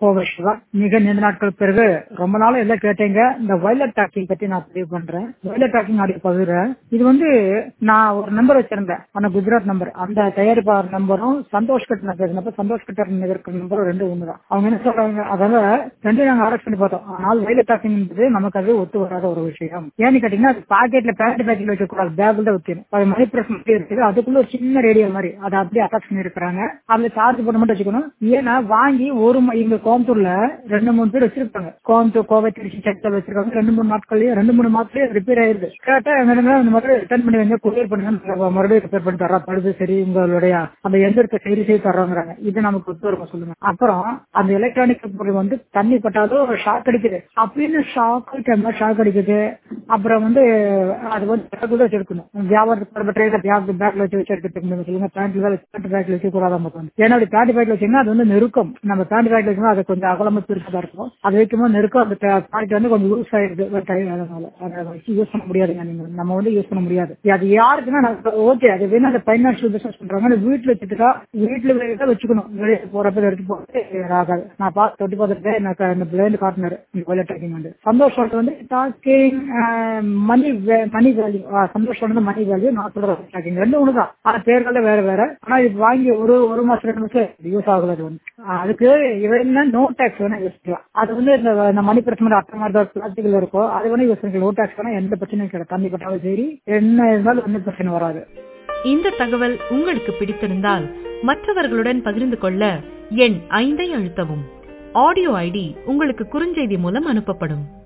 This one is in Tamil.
கோவை சிவா மிக நீண்ட நாட்கள் பிறகு ரொம்ப நாளும் எல்லாம் கேட்டீங்க இந்த வயலட் டாக்கிங் பத்தி நான் பதிவு பண்றேன் வயலட் டாக்கிங் அப்படி பகிர்றேன் இது வந்து நான் ஒரு நம்பர் வச்சிருந்தேன் ஆனா குஜராத் நம்பர் அந்த தயாரிப்பாளர் நம்பரும் சந்தோஷ் கட் நான் பேசினப்ப சந்தோஷ் கட்டர் இருக்கிற நம்பரும் ரெண்டு ஒண்ணுதான் அவங்க என்ன சொல்றாங்க அதாவது ரெண்டு நாங்க ஆர்டர் பண்ணி பார்த்தோம் ஆனால் வயலட் டாக்கிங் என்பது நமக்கு அது ஒத்து வராத ஒரு விஷயம் ஏன்னு கேட்டீங்கன்னா அது பாக்கெட்ல பேண்ட் பேக்கெட்ல வைக்க கூடாது பேக்ல தான் வைக்கணும் அது மணி பிரஸ் மாதிரி இருக்குது அதுக்குள்ள ஒரு சின்ன ரேடியோ மாதிரி அதை அப்படியே அட்டாச் பண்ணி இருக்கிறாங்க அதுல சார்ஜ் பண்ண மட்டும் வச்சுக்கணும் ஏன்னா வாங்கி ஒரு ம- இங்க கோயம்புத்தூர்ல ரெண்டு மூணு பேர் வச்சிருப்பாங்க கோயம்புத்தூர் கோவை திருச்சி செக்டர் வச்சிருக்காங்க ரெண்டு மூணு நாட்கள்லயே ரெண்டு மூணு மாசத்துலயே ரிப்பேர் ஆயிருது கேட்டா எங்க இந்த மாதிரி ரிட்டர்ன் பண்ணி வந்து கொரியர் பண்ணுங்க நாங்க மறுபடியும் ரிப்பேர் பண்ணி தரோம் பழுது சரி உங்களுடைய அந்த எந்திரத்தை சரி செய்து தர்றோங்கிறாங்க இது நமக்கு ஒத்து இருக்கும் சொல்லுங்க அப்புறம் அந்த எலக்ட்ரானிக் பொருள் வந்து தண்ணி பட்டாலும் ஷாக் அடிக்குது அப்படின்னு ஷாக் டைம்ல ஷாக் அடிக்குது அப்புறம் வந்து அது வந்து பேக் வச்சு எடுக்கணும் வியாபாரத்துக்கு ட்ரெயில பேக் பேக்ல வச்சு வச்சு எடுத்துட்டு முடியும் சொல்லுங்க பேண்ட்ல பேண்ட் பேக்ல வச்சு கூடாத மட்டும் ஏன்னா அப்படி பேண்ட் பேக்ல வச்சீங்கன்னா அது வந்து நெருக்கம் நம்ம பேண்ட் பேக்ல வச்சோம்னா அது கொஞ்சம் அகலமா பெருசா இருக்கும் அது வைக்கும்போது நெருக்கம் அந்த பாக்கெட் வந்து கொஞ்சம் லூஸ் ஆயிடுது ஒரு time அதனால அதை வச்சு யூஸ் பண்ண முடியாதுங்க நீங்க நம்ம வந்து யூஸ் பண்ண முடியாது அது யாருக்குன்னா ஓகே அது வேணும் அந்த பைனான்சியல் பிசினஸ் பண்றாங்க ஆனா வீட்டுல வச்சுட்டுக்கா வீட்டுல வெளியே வச்சுக்கணும் வெளியே போறப்ப எடுத்து போட்டு ஆகாது நான் பார்த்து தொட்டு பார்த்துட்டு எனக்கு அந்த பிளேண்ட் காட்டினாரு இந்த வயலட் டாக்கிங் வந்து சந்தோஷ் சொல்றது வந்து talking money money value Santhosh சொல்றது மணி வேல்யூ நான் சொல்றது டாக்கிங் ரெண்டு ஒண்ணுதான் ஆனா பேர்கள் வேற வேற ஆனா இது வாங்கி ஒரு ஒரு மாசம் ரெண்டு மாசம் யூஸ் ஆகல அது வந்து ஆஹ் அதுக்கு என்ன நோ டேக்ஸ் வேணா யூஸ் பண்ணலாம் அது வந்து இந்த இந்த மணி பிரச்சனை அட்டை மாதிரி தான் பிளாஸ்டிக்ல இருக்கோ அது வேணா யூஸ் பண்ணிக்கலாம் நோ டேக்ஸ் வேணா எந்த பிரச்சனையும் கிடையாது தண்ணி பட்டாலும் சரி என்ன இருந்தாலும் எந்த பிரச்சனை வராது இந்த தகவல் உங்களுக்கு பிடித்திருந்தால் மற்றவர்களுடன் பகிர்ந்து கொள்ள எண் ஐந்தை அழுத்தவும் ஆடியோ ஐடி உங்களுக்கு குறுஞ்செய்தி மூலம் அனுப்பப்படும்